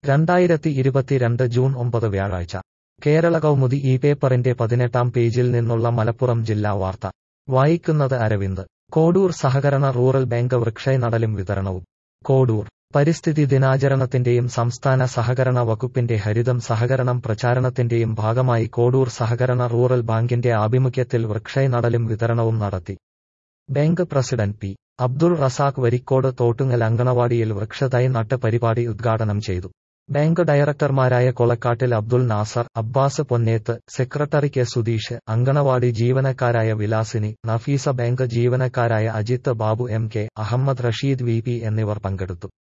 രണ്ടായിരത്തി ഇരുപത്തിരണ്ട് ജൂൺ ഒമ്പത് വ്യാഴാഴ്ച കേരള കൗമുദി ഈ പേപ്പറിന്റെ പതിനെട്ടാം പേജിൽ നിന്നുള്ള മലപ്പുറം ജില്ലാ വാർത്ത വായിക്കുന്നത് അരവിന്ദ് കോഡൂർ സഹകരണ റൂറൽ ബാങ്ക് വൃക്ഷൈ നടലും വിതരണവും കോഡൂർ പരിസ്ഥിതി ദിനാചരണത്തിന്റെയും സംസ്ഥാന സഹകരണ വകുപ്പിന്റെ ഹരിതം സഹകരണം പ്രചാരണത്തിന്റെയും ഭാഗമായി കോഡൂർ സഹകരണ റൂറൽ ബാങ്കിന്റെ ആഭിമുഖ്യത്തിൽ വൃക്ഷൈ നടലും വിതരണവും നടത്തി bank president P Abdul Razak Varikkode Thottungal അങ്കണവാടിയിൽ വൃക്ഷതൈ നട്ട് പരിപാടി ഉദ്ഘാടനം ചെയ്തു ബാങ്ക് ഡയറക്ടർമാരായ കൊളക്കാട്ടിൽ അബ്ദുൾ നാസർ അബ്ബാസ് പൊന്നേത്ത് സെക്രട്ടറി കെ സുധീഷ് അങ്കണവാടി ജീവനക്കാരായ വിലാസിനി നഫീസ ബാങ്ക് ജീവനക്കാരായ Ajith Babu M K Ahammed Rasheed V P എന്നിവർ പങ്കെടുത്തു